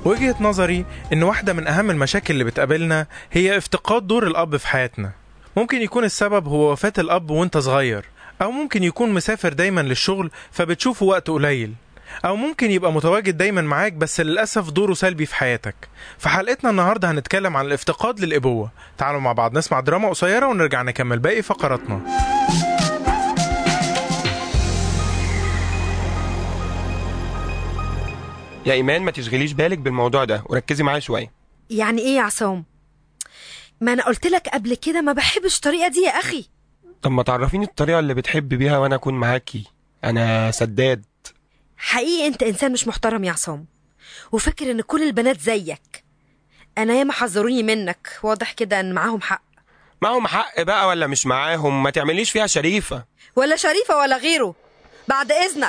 وجهة نظري إن واحدة من أهم المشاكل اللي بتقابلنا هي افتقاد دور الأب في حياتنا ممكن يكون السبب هو وفاة الأب وانت صغير أو ممكن يكون مسافر دايما للشغل فبتشوفه وقت قليل أو ممكن يبقى متواجد دايما معاك بس للأسف دوره سلبي في حياتك في حلقتنا النهاردة هنتكلم عن الافتقاد للأبوة تعالوا مع بعض نسمع دراما قصيرة ونرجع نكمل باقي فقراتنا يا ايمان ما تشغليش بالك بالموضوع ده وركزي معايا شويه يعني ايه يا عصام ما انا قلت لك قبل كده ما بحبش الطريقه دي يا اخي طب ما تعرفيني الطريقه اللي بتحب بيها وانا اكون معاكي انا سداد حقيقي انت انسان مش محترم يا عصام وفاكر ان كل البنات زيك انا ياما حذروني منك واضح كده ان معاهم حق معاهم حق بقى ولا مش معاهم ما تعمليش فيها شريفه ولا شريفه ولا غيره بعد اذنك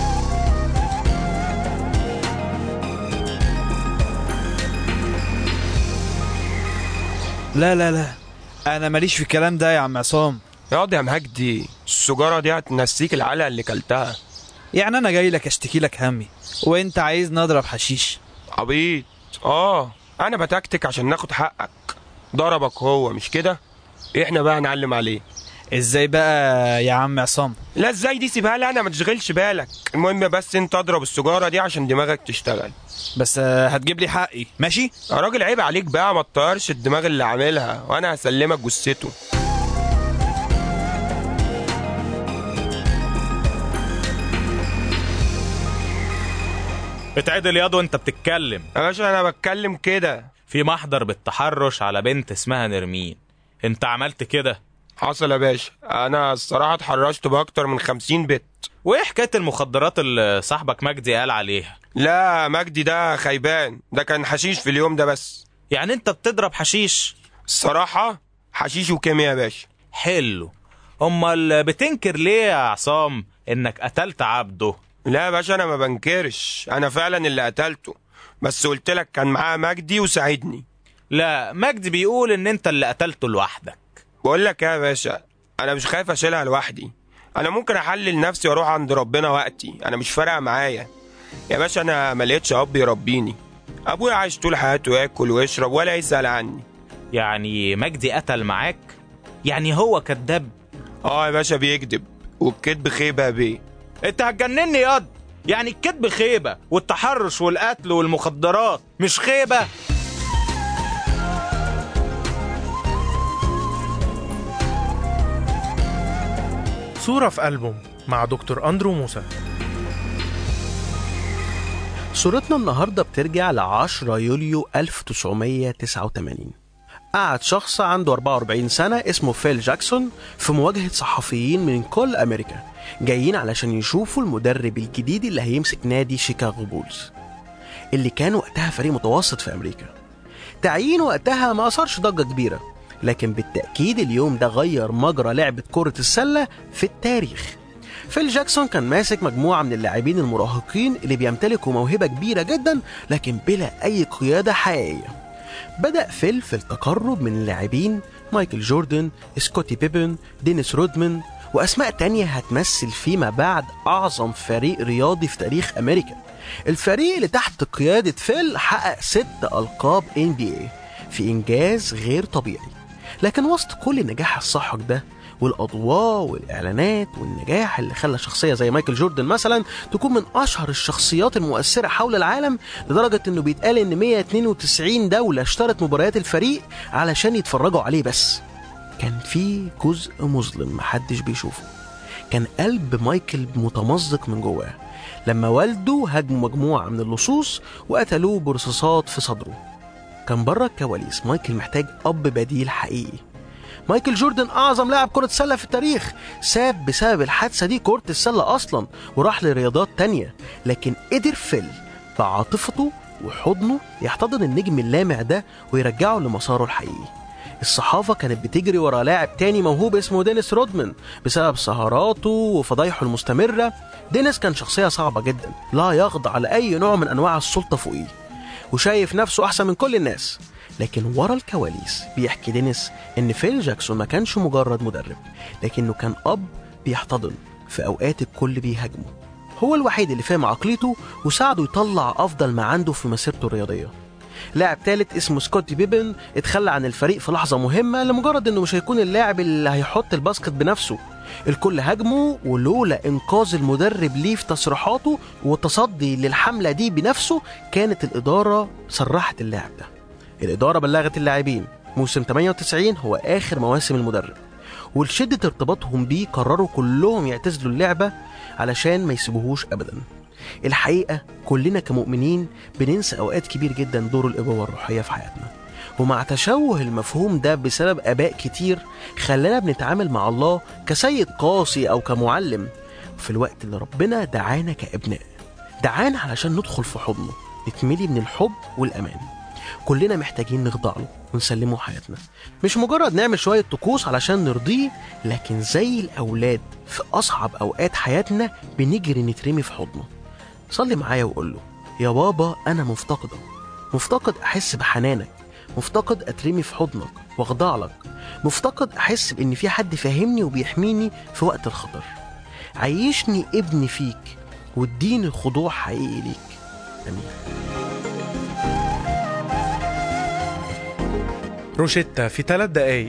لا لا لا انا ماليش في الكلام ده يا عم عصام اقعد يا مهجدي السجاره دي هتنسيك العلقه اللي كلتها يعني انا جاي لك اشتكي لك همي وانت عايز نضرب حشيش عبيط اه انا بتكتك عشان ناخد حقك ضربك هو مش كده احنا بقى هنعلم عليه ازاي بقى يا عم عصام لا ازاي دي سيبها لي انا ما تشغلش بالك المهم بس انت اضرب السجاره دي عشان دماغك تشتغل بس آه، هتجيب لي حقي ماشي يا راجل عيب عليك بقى ما تطيرش الدماغ اللي عاملها وانا هسلمك جثته اتعدل ياض وانت بتتكلم يا باشا انا بتكلم كده في محضر بالتحرش على بنت اسمها نرمين انت عملت كده حصل يا باشا انا الصراحه اتحرشت باكتر من خمسين بت وايه حكايه المخدرات اللي صاحبك مجدي قال عليها لا مجدي ده خيبان ده كان حشيش في اليوم ده بس يعني انت بتضرب حشيش الصراحه حشيش وكيمياء يا باشا حلو امال بتنكر ليه يا عصام انك قتلت عبده لا يا باشا انا ما بنكرش انا فعلا اللي قتلته بس قلت لك كان معاه مجدي وساعدني لا مجدي بيقول ان انت اللي قتلته لوحدك بقول لك ايه يا باشا انا مش خايف اشيلها لوحدي انا ممكن احلل نفسي واروح عند ربنا وقتي انا مش فارقه معايا يا باشا انا ما لقيتش اب يربيني ابويا عايش طول حياته ياكل ويشرب ولا يسال عني يعني مجدي قتل معاك يعني هو كذاب اه يا باشا بيكذب والكذب خيبه يا بيه انت هتجنني ياض يعني الكذب خيبه والتحرش والقتل والمخدرات مش خيبه صورة في ألبوم مع دكتور أندرو موسى صورتنا النهاردة بترجع ل 10 يوليو 1989 قعد شخص عنده 44 سنة اسمه فيل جاكسون في مواجهة صحفيين من كل أمريكا جايين علشان يشوفوا المدرب الجديد اللي هيمسك نادي شيكاغو بولز اللي كان وقتها فريق متوسط في أمريكا تعيين وقتها ما أثرش ضجة كبيرة لكن بالتأكيد اليوم ده غير مجرى لعبة كرة السلة في التاريخ فيل جاكسون كان ماسك مجموعة من اللاعبين المراهقين اللي بيمتلكوا موهبة كبيرة جدا لكن بلا أي قيادة حقيقية بدأ فيل في التقرب من اللاعبين مايكل جوردن سكوتي بيبن دينيس رودمان وأسماء تانية هتمثل فيما بعد أعظم فريق رياضي في تاريخ أمريكا الفريق اللي تحت قيادة فيل حقق ست ألقاب NBA في إنجاز غير طبيعي لكن وسط كل النجاح الساحق ده والاضواء والاعلانات والنجاح اللي خلى شخصيه زي مايكل جوردن مثلا تكون من اشهر الشخصيات المؤثره حول العالم لدرجه انه بيتقال ان 192 دوله اشترت مباريات الفريق علشان يتفرجوا عليه بس كان في جزء مظلم محدش بيشوفه كان قلب مايكل متمزق من جواه لما والده هاجموا مجموعه من اللصوص وقتلوه برصاصات في صدره كان بره الكواليس مايكل محتاج اب بديل حقيقي مايكل جوردن اعظم لاعب كره سله في التاريخ ساب بسبب الحادثه دي كره السله اصلا وراح لرياضات تانية لكن قدر فيل بعاطفته وحضنه يحتضن النجم اللامع ده ويرجعه لمساره الحقيقي الصحافة كانت بتجري ورا لاعب تاني موهوب اسمه دينيس رودمان بسبب سهراته وفضايحه المستمرة دينيس كان شخصية صعبة جدا لا يخضع لأي نوع من أنواع السلطة فوقيه وشايف نفسه أحسن من كل الناس لكن ورا الكواليس بيحكي دينيس إن فيل جاكسون ما كانش مجرد مدرب لكنه كان أب بيحتضن في أوقات الكل بيهاجمه هو الوحيد اللي فهم عقليته وساعده يطلع أفضل ما عنده في مسيرته الرياضية لاعب ثالث اسمه سكوتي بيبن اتخلى عن الفريق في لحظة مهمة لمجرد انه مش هيكون اللاعب اللي هيحط الباسكت بنفسه الكل هاجمه ولولا انقاذ المدرب ليه في تصريحاته والتصدي للحملة دي بنفسه كانت الإدارة سرحت اللاعب ده الإدارة بلغت اللاعبين موسم 98 هو آخر مواسم المدرب ولشدة ارتباطهم بيه قرروا كلهم يعتزلوا اللعبة علشان ما يسيبوهوش أبدا الحقيقة كلنا كمؤمنين بننسى أوقات كبير جدا دور الإبوة الروحية في حياتنا ومع تشوه المفهوم ده بسبب آباء كتير خلانا بنتعامل مع الله كسيد قاسي أو كمعلم في الوقت اللي ربنا دعانا كأبناء دعانا علشان ندخل في حضنه نتملي من الحب والأمان كلنا محتاجين نخضع له ونسلمه حياتنا مش مجرد نعمل شوية طقوس علشان نرضيه لكن زي الأولاد في أصعب أوقات حياتنا بنجري نترمي في حضنه صلي معايا وقول له يا بابا أنا مفتقدك مفتقد أحس بحنانك مفتقد أترمي في حضنك وأخضع لك مفتقد أحس بإن في حد فاهمني وبيحميني في وقت الخطر عيشني ابني فيك واديني خضوع حقيقي ليك آمين روشيتا في ثلاث دقايق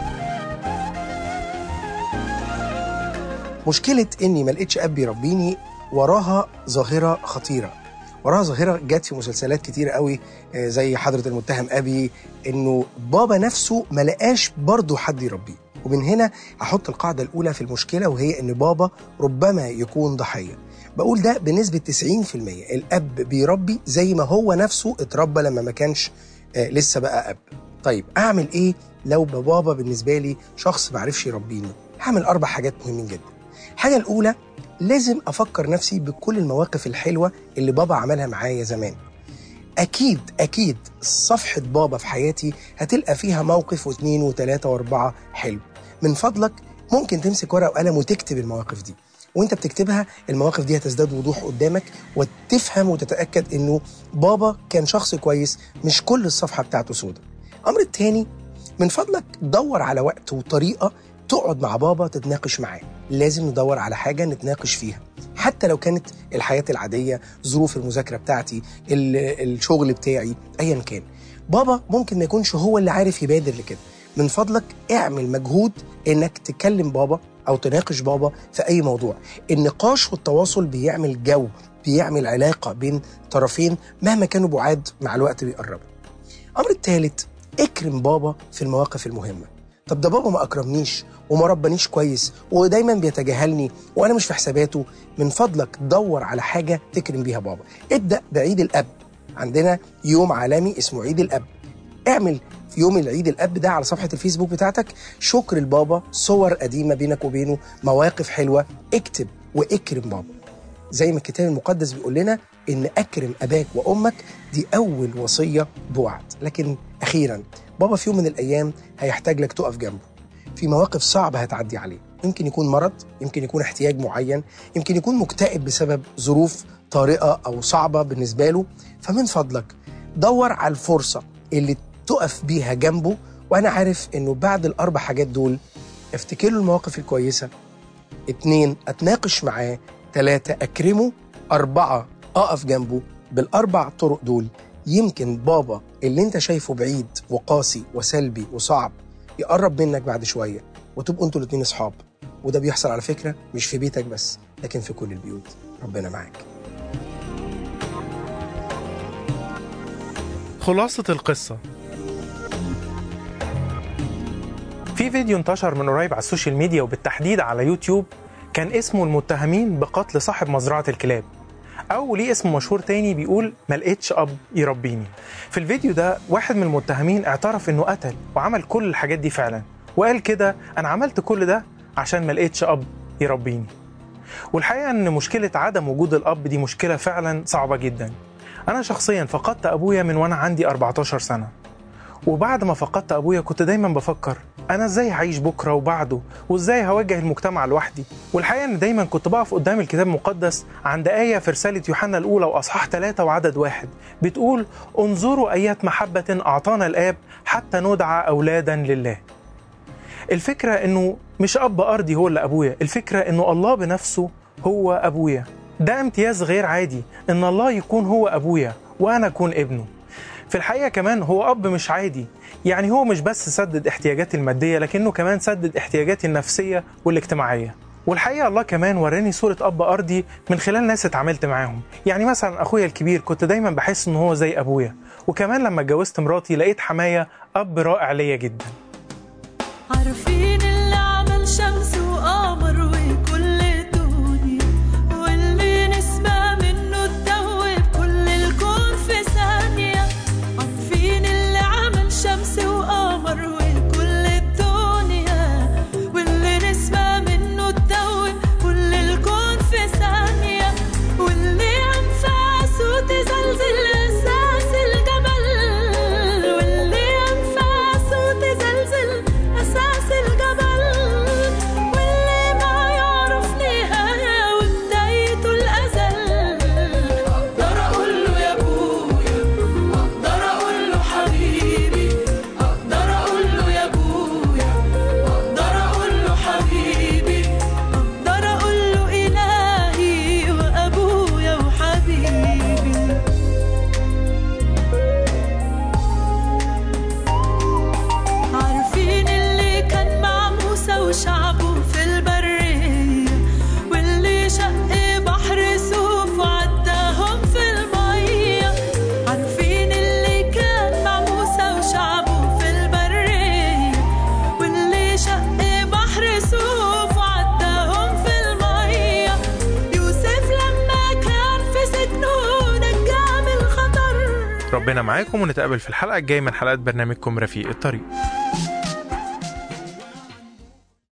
مشكلة إني ما لقيتش أب يربيني وراها ظاهرة خطيرة وراها ظاهرة جت في مسلسلات كتيرة قوي آه، زي حضرة المتهم أبي إنه بابا نفسه ما لقاش برضه حد يربيه ومن هنا أحط القاعدة الأولى في المشكلة وهي إن بابا ربما يكون ضحية بقول ده بنسبة 90% الأب بيربي زي ما هو نفسه اتربى لما ما كانش آه، لسه بقى أب طيب أعمل إيه لو بابا بالنسبة لي شخص معرفش يربيني هعمل أربع حاجات مهمين جدا الحاجة الأولى لازم أفكر نفسي بكل المواقف الحلوة اللي بابا عملها معايا زمان أكيد أكيد صفحة بابا في حياتي هتلقى فيها موقف واثنين وثلاثة وأربعة حلو من فضلك ممكن تمسك ورقة وقلم وتكتب المواقف دي وانت بتكتبها المواقف دي هتزداد وضوح قدامك وتفهم وتتأكد انه بابا كان شخص كويس مش كل الصفحة بتاعته سودة الأمر التاني من فضلك دور على وقت وطريقة تقعد مع بابا تتناقش معاه لازم ندور على حاجة نتناقش فيها حتى لو كانت الحياة العادية ظروف المذاكرة بتاعتي ال- الشغل بتاعي أيا كان بابا ممكن ما يكونش هو اللي عارف يبادر لكده من فضلك اعمل مجهود انك تكلم بابا او تناقش بابا في اي موضوع النقاش والتواصل بيعمل جو بيعمل علاقة بين طرفين مهما كانوا بعاد مع الوقت بيقربوا الامر الثالث اكرم بابا في المواقف المهمه طب ده بابا ما اكرمنيش وما ربانيش كويس ودايما بيتجاهلني وانا مش في حساباته من فضلك دور على حاجه تكرم بيها بابا ابدا بعيد الاب عندنا يوم عالمي اسمه عيد الاب اعمل في يوم العيد الاب ده على صفحه الفيسبوك بتاعتك شكر البابا صور قديمه بينك وبينه مواقف حلوه اكتب واكرم بابا زي ما الكتاب المقدس بيقول لنا ان اكرم اباك وامك دي اول وصيه بوعد لكن اخيرا بابا في يوم من الايام هيحتاج لك تقف جنبه في مواقف صعبه هتعدي عليه يمكن يكون مرض يمكن يكون احتياج معين يمكن يكون مكتئب بسبب ظروف طارئه او صعبه بالنسبه له فمن فضلك دور على الفرصه اللي تقف بيها جنبه وانا عارف انه بعد الاربع حاجات دول افتكر له المواقف الكويسه اتنين اتناقش معاه تلاتة اكرمه اربعة اقف جنبه بالاربع طرق دول يمكن بابا اللي انت شايفه بعيد وقاسي وسلبي وصعب يقرب منك بعد شوية وتبقوا انتوا الاتنين اصحاب وده بيحصل على فكرة مش في بيتك بس لكن في كل البيوت ربنا معاك خلاصة القصة في فيديو انتشر من قريب على السوشيال ميديا وبالتحديد على يوتيوب كان اسمه المتهمين بقتل صاحب مزرعة الكلاب أو ليه اسم مشهور تاني بيقول ما لقيتش أب يربيني في الفيديو ده واحد من المتهمين اعترف إنه قتل وعمل كل الحاجات دي فعلا وقال كده أنا عملت كل ده عشان ما لقيتش أب يربيني والحقيقة إن مشكلة عدم وجود الأب دي مشكلة فعلا صعبة جدا أنا شخصيا فقدت أبويا من وأنا عندي 14 سنة وبعد ما فقدت ابويا كنت دايما بفكر انا ازاي هعيش بكره وبعده وازاي هواجه المجتمع لوحدي والحقيقه ان دايما كنت بقف قدام الكتاب المقدس عند ايه في رساله يوحنا الاولى واصحاح ثلاثة وعدد واحد بتقول انظروا ايات محبه اعطانا الاب حتى ندعى اولادا لله الفكره انه مش اب ارضي هو اللي ابويا الفكره انه الله بنفسه هو ابويا ده امتياز غير عادي ان الله يكون هو ابويا وانا اكون ابنه في الحقيقه كمان هو اب مش عادي يعني هو مش بس سدد احتياجاتي الماديه لكنه كمان سدد احتياجاتي النفسيه والاجتماعيه والحقيقه الله كمان وراني صوره اب ارضي من خلال ناس اتعاملت معاهم يعني مثلا اخويا الكبير كنت دايما بحس ان هو زي ابويا وكمان لما اتجوزت مراتي لقيت حمايه اب رائع ليا جدا عارفين اللي عمل شمس وقمر وكل الدنيا واللي نسمع منه تدوب كل الكون في ثانية عارفين اللي عمل شمس وقمر وكل الدنيا واللي نسمع منه تدوب كل الكون في ثانية واللي أنفاسه تزلزل أساس الجبل واللي أنفاسه تزلزل أساس الجبل واللي ما يعرف نهاية وبدايته الأزل أقدر أقول له يا أبويا أقدر أقول له حبيبي أقدر أقول له يا أبويا أقدر أقول له حبيبي أقدر أقول له إلهي وأبويا وحبيبي عارفين اللي كان مع موسى وشعبه في البرية واللي شق بحر سوف وعداهم في المية عارفين اللي كان مع موسى وشعبه في البرية واللي شق بحر سوف وعداهم في المية يوسف لما كان في سجنه نجاه من الخطر ربنا معاكم ونتقابل في الحلقه الجايه من حلقات برنامجكم رفيق الطريق